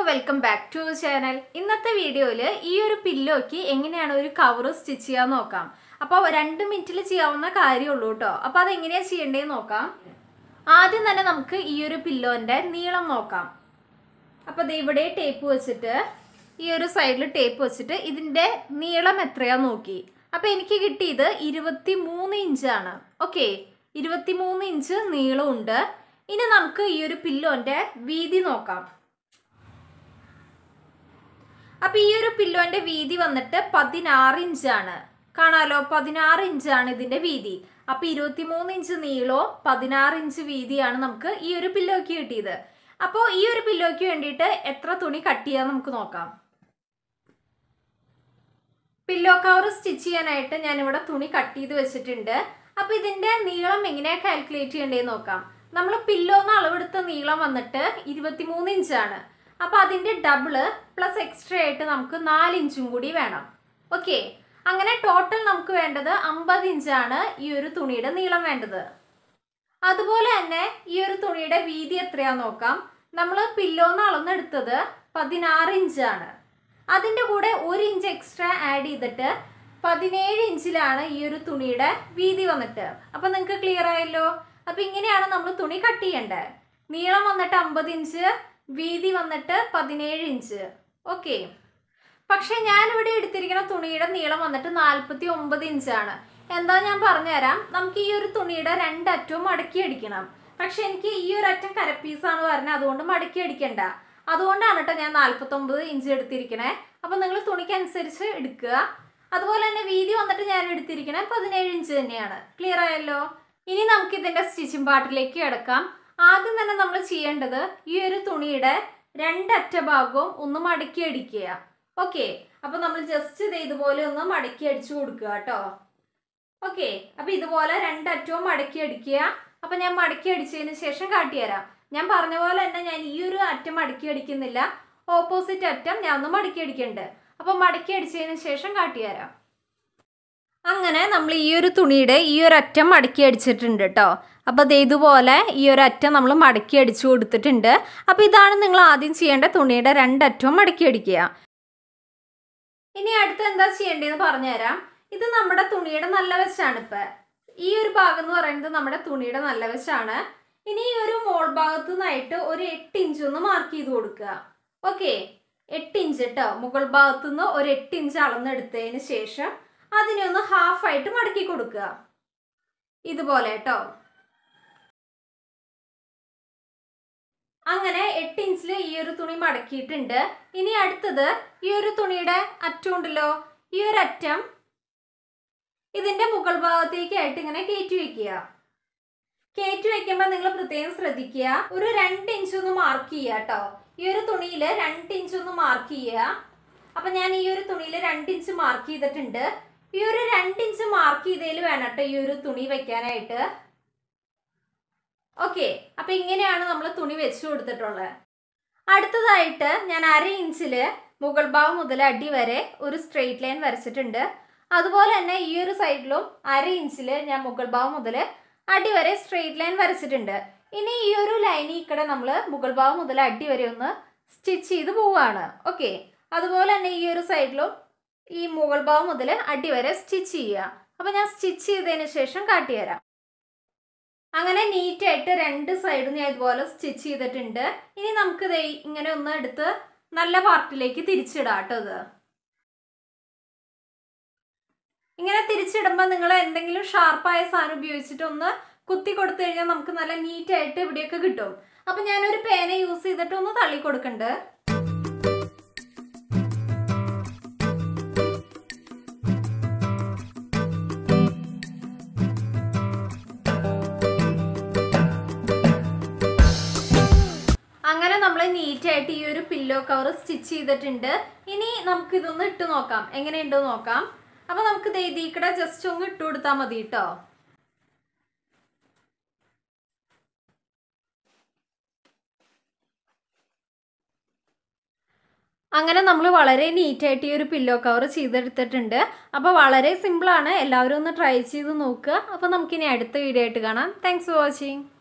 welcome back to channel ഇന്നത്തെ വീഡിയോയിൽ ഈ ഒരു പില്ലോക്ക് എങ്ങനെയാണ് ഒരു കവർ സ്റ്റിച്ച് ചെയ്യാൻ നോക്കാം അപ്പോൾ രണ്ട് മിനിറ്റിൽ ചെയ്യാവുന്ന കാര്യമുള്ളൂ കേട്ടോ അപ്പോൾ അതെങ്ങനെയാണ് ചെയ്യേണ്ടതെന്ന് നോക്കാം ആദ്യം തന്നെ നമുക്ക് ഈ ഒരു പില്ലോൻ്റെ നീളം നോക്കാം അപ്പോൾ ദേ ഇവിടെ ടേപ്പ് വെച്ചിട്ട് ഈ ഒരു സൈഡിൽ ടേപ്പ് വെച്ചിട്ട് ഇതിൻ്റെ നീളം എത്രയാന്ന് നോക്കി അപ്പോൾ എനിക്ക് കിട്ടിയത് ഇരുപത്തി മൂന്ന് ഇഞ്ചാണ് ഓക്കെ ഇരുപത്തി മൂന്ന് ഇഞ്ച് നീളമുണ്ട് ഇനി നമുക്ക് ഈ ഒരു പില്ലോൻ്റെ വീതി നോക്കാം അപ്പൊ ഈ ഒരു പില്ലോന്റെ വീതി വന്നിട്ട് പതിനാറ് ഇഞ്ചാണ് കാണാലോ പതിനാറ് ഇഞ്ചാണ് ഇതിന്റെ വീതി അപ്പൊ ഇരുപത്തിമൂന്ന് ഇഞ്ച് നീളോ പതിനാറ് ഇഞ്ച് വീതിയാണ് നമുക്ക് ഈ ഒരു പില്ലോക്ക് കിട്ടിയത് അപ്പോൾ ഈ ഒരു പില്ലോക്ക് വേണ്ടിയിട്ട് എത്ര തുണി കട്ട് ചെയ്യാൻ നമുക്ക് നോക്കാം പില്ലോ കവർ സ്റ്റിച്ച് ചെയ്യാനായിട്ട് ഞാനിവിടെ തുണി കട്ട് ചെയ്ത് വെച്ചിട്ടുണ്ട് അപ്പൊ ഇതിന്റെ നീളം എങ്ങനെയാ കാൽക്കുലേറ്റ് ചെയ്യേണ്ടതെന്ന് നോക്കാം നമ്മൾ പില്ലോന്ന് അളവെടുത്ത നീളം വന്നിട്ട് ഇരുപത്തിമൂന്ന് ഇഞ്ചാണ് അപ്പൊ അതിന്റെ ഡബിള് പ്ലസ് എക്സ്ട്രാ ആയിട്ട് നമുക്ക് നാല് ഇഞ്ചും കൂടി വേണം ഓക്കെ അങ്ങനെ ടോട്ടൽ നമുക്ക് വേണ്ടത് അമ്പത് ഇഞ്ചാണ് ഈ ഒരു തുണിയുടെ നീളം വേണ്ടത് അതുപോലെ തന്നെ ഈ ഒരു തുണിയുടെ വീതി എത്രയാന്ന് നോക്കാം നമ്മൾ പില്ലോന്ന് അളന്നെടുത്തത് പതിനാറ് ഇഞ്ചാണ് അതിൻ്റെ കൂടെ ഒരു ഇഞ്ച് എക്സ്ട്രാ ആഡ് ചെയ്തിട്ട് പതിനേഴ് ഇഞ്ചിലാണ് ഈ ഒരു തുണിയുടെ വീതി വന്നിട്ട് അപ്പം നിങ്ങൾക്ക് ക്ലിയർ ആയല്ലോ അപ്പം ഇങ്ങനെയാണ് നമ്മൾ തുണി കട്ട് ചെയ്യേണ്ടത് നീളം വന്നിട്ട് അമ്പത് ഇഞ്ച് വീതി വന്നിട്ട് പതിനേഴ് ഇഞ്ച് ഓക്കെ പക്ഷെ ഞാനിവിടെ എടുത്തിരിക്കുന്ന തുണിയുടെ നീളം വന്നിട്ട് നാൽപ്പത്തി ഒമ്പത് ഇഞ്ചാണ് എന്താ ഞാൻ പറഞ്ഞുതരാം നമുക്ക് ഈ ഒരു തുണിയുടെ രണ്ടറ്റവും മടക്കി അടിക്കണം പക്ഷെ എനിക്ക് ഈ ഒരു അറ്റം കരപ്പീസാണ് പറഞ്ഞത് അതുകൊണ്ട് മടക്കി അടിക്കണ്ട അതുകൊണ്ടാണ് കേട്ടോ ഞാൻ നാൽപ്പത്തൊമ്പത് ഇഞ്ച് എടുത്തിരിക്കണേ അപ്പം നിങ്ങൾ തുണിക്കനുസരിച്ച് എടുക്കുക അതുപോലെ തന്നെ വീതി വന്നിട്ട് ഞാൻ എടുത്തിരിക്കണേ പതിനേഴ് ഇഞ്ച് തന്നെയാണ് ക്ലിയർ ആയല്ലോ ഇനി നമുക്ക് ഇതിന്റെ സ്റ്റിച്ചിങ് പാർട്ടിലേക്ക് കിടക്കാം ആദ്യം തന്നെ നമ്മൾ ചെയ്യേണ്ടത് ഈ ഒരു തുണിയുടെ രണ്ടറ്റ ഭാഗവും ഒന്ന് മടക്കി അടിക്കുക ഓക്കെ അപ്പൊ നമ്മൾ ജസ്റ്റ് ഇത് ഇതുപോലെ ഒന്ന് മടക്കി അടിച്ചു കൊടുക്കുക കേട്ടോ ഓക്കെ അപ്പൊ ഇതുപോലെ രണ്ടറ്റവും മടക്കി അടിക്കുക അപ്പൊ ഞാൻ മടക്കി അടിച്ചതിന് ശേഷം കാട്ടിത്തരാം ഞാൻ പറഞ്ഞ പോലെ തന്നെ ഞാൻ ഈ ഒരു അറ്റം മടക്കി അടിക്കുന്നില്ല ഓപ്പോസിറ്റ് അറ്റം ഞാൻ ഒന്ന് മടക്കി അടിക്കുന്നുണ്ട് അപ്പൊ മടക്കി അടിച്ചതിന് ശേഷം കാട്ടിത്തരാം അങ്ങനെ നമ്മൾ ഈ ഒരു തുണിയുടെ ഈ ഒരു അറ്റം മടക്കി അടിച്ചിട്ടുണ്ട് കേട്ടോ അപ്പോൾ അത് ഇതുപോലെ ഈ ഒരു അറ്റം നമ്മൾ മടക്കി അടിച്ചു കൊടുത്തിട്ടുണ്ട് അപ്പോൾ ഇതാണ് നിങ്ങൾ ആദ്യം ചെയ്യേണ്ട തുണിയുടെ രണ്ടറ്റവും മടക്കി അടിക്കുക ഇനി അടുത്ത് എന്താ ചെയ്യേണ്ടതെന്ന് പറഞ്ഞുതരാം ഇത് നമ്മുടെ തുണിയുടെ നല്ല വശമാണ് ഇപ്പം ഈ ഒരു ഭാഗം എന്ന് പറയുന്നത് നമ്മുടെ തുണിയുടെ നല്ല വശമാണ് ഇനി ഈ ഒരു മോൾ ഭാഗത്തു നിന്നായിട്ട് ഒരു എട്ട് ഇഞ്ച് ഒന്ന് മാർക്ക് ചെയ്ത് കൊടുക്കുക ഓക്കെ എട്ട് ഇഞ്ച് കേട്ടോ മുകൾ ഭാഗത്തു നിന്ന് ഒരു എട്ട് ഇഞ്ച് അളന്നെടുത്തതിന് ശേഷം അതിനെ ഒന്ന് ഹാഫ് ആയിട്ട് മടക്കി കൊടുക്കുക ഇതുപോലെ കേട്ടോ അങ്ങനെ എട്ട് ഇഞ്ചിൽ ഈ ഒരു തുണി മടക്കിയിട്ടുണ്ട് ഇനി അടുത്തത് ഈ ഒരു തുണിയുടെ അറ്റം ഉണ്ടല്ലോ ഈ ഒരു അറ്റം ഇതിന്റെ മുകൾ ഭാഗത്തേക്കായിട്ട് ഇങ്ങനെ കയറ്റി വെക്കുക കയറ്റി വെക്കുമ്പോൾ നിങ്ങൾ പ്രത്യേകം ശ്രദ്ധിക്കുക ഒരു രണ്ട് ഇഞ്ച് ഒന്ന് മാർക്ക് ചെയ്യുക കേട്ടോ ഈ ഒരു തുണിയിൽ രണ്ട് ഇഞ്ച് ഒന്ന് മാർക്ക് ചെയ്യുക അപ്പൊ ഞാൻ ഈ ഒരു തുണിയിൽ രണ്ട് ഇഞ്ച് മാർക്ക് ചെയ്തിട്ടുണ്ട് ഈ ഒരു രണ്ട് ഇഞ്ച് മാർക്ക് ചെയ്തതിൽ വേണം കേട്ടോ ഈ ഒരു തുണി വെക്കാനായിട്ട് ഓക്കെ അപ്പൊ ഇങ്ങനെയാണ് നമ്മൾ തുണി വെച്ചു കൊടുത്തിട്ടുള്ളത് അടുത്തതായിട്ട് ഞാൻ അര ഇഞ്ചില് മുകൾ ഭാഗം മുതൽ അടി വരെ ഒരു സ്ട്രെയിറ്റ് ലൈൻ വരച്ചിട്ടുണ്ട് അതുപോലെ തന്നെ ഈ ഒരു സൈഡിലും അര ഇഞ്ചില് ഞാൻ മുകൾ ഭാഗം മുതൽ അടി വരെ സ്ട്രെയിറ്റ് ലൈൻ വരച്ചിട്ടുണ്ട് ഇനി ഈ ഒരു ലൈനിൽ കൂടെ നമ്മൾ മുകൾ ഭാഗം മുതൽ അടി വരെ ഒന്ന് സ്റ്റിച്ച് ചെയ്ത് പോവുകയാണ് ഓക്കെ അതുപോലെ തന്നെ ഈ ഒരു സൈഡിലും ഈ മുകൾ ഭാഗം മുതൽ അടി വരെ സ്റ്റിച്ച് ചെയ്യുക അപ്പോൾ ഞാൻ സ്റ്റിച്ച് ചെയ്തതിന് ശേഷം കാട്ടിത്തരാം അങ്ങനെ നീറ്റായിട്ട് രണ്ട് സൈഡും ഞാൻ ഇതുപോലെ സ്റ്റിച്ച് ചെയ്തിട്ടുണ്ട് ഇനി നമുക്ക് ദേ ഇങ്ങനെ ഒന്ന് എടുത്ത് നല്ല പാർട്ടിലേക്ക് തിരിച്ചിടാം കേട്ടോ ഇത് ഇങ്ങനെ തിരിച്ചിടുമ്പോൾ നിങ്ങൾ എന്തെങ്കിലും ഷാർപ്പായ സാധനം ഉപയോഗിച്ചിട്ട് ഒന്ന് കുത്തി കൊടുത്തു കഴിഞ്ഞാൽ നമുക്ക് നല്ല നീറ്റായിട്ട് ഇവിടെയൊക്കെ കിട്ടും അപ്പം ഞാനൊരു പേന യൂസ് ചെയ്തിട്ട് ഒന്ന് തള്ളി കൊടുക്കുന്നുണ്ട് അങ്ങനെ നമ്മൾ നീറ്റായിട്ട് ഈ ഒരു പില്ലോ കവർ സ്റ്റിച്ച് ചെയ്തിട്ടുണ്ട് ഇനി നമുക്ക് ഇതൊന്ന് ഇട്ട് നോക്കാം എങ്ങനെയുണ്ടെന്ന് നോക്കാം അപ്പൊ നമുക്ക് ദൈതീക്കട ജസ്റ്റ് ഒന്ന് ഇട്ട് കൊടുത്താൽ മതി കേട്ടോ അങ്ങനെ നമ്മൾ വളരെ നീറ്റായിട്ട് ഈ ഒരു പില്ലോ കവർ ചെയ്തെടുത്തിട്ടുണ്ട് അപ്പോൾ വളരെ സിമ്പിളാണ് എല്ലാവരും ഒന്ന് ട്രൈ ചെയ്ത് നോക്കുക അപ്പോൾ നമുക്കിനി അടുത്ത വീഡിയോ ആയിട്ട് കാണാം താങ്ക്സ് ഫോർ വാച്ചിങ്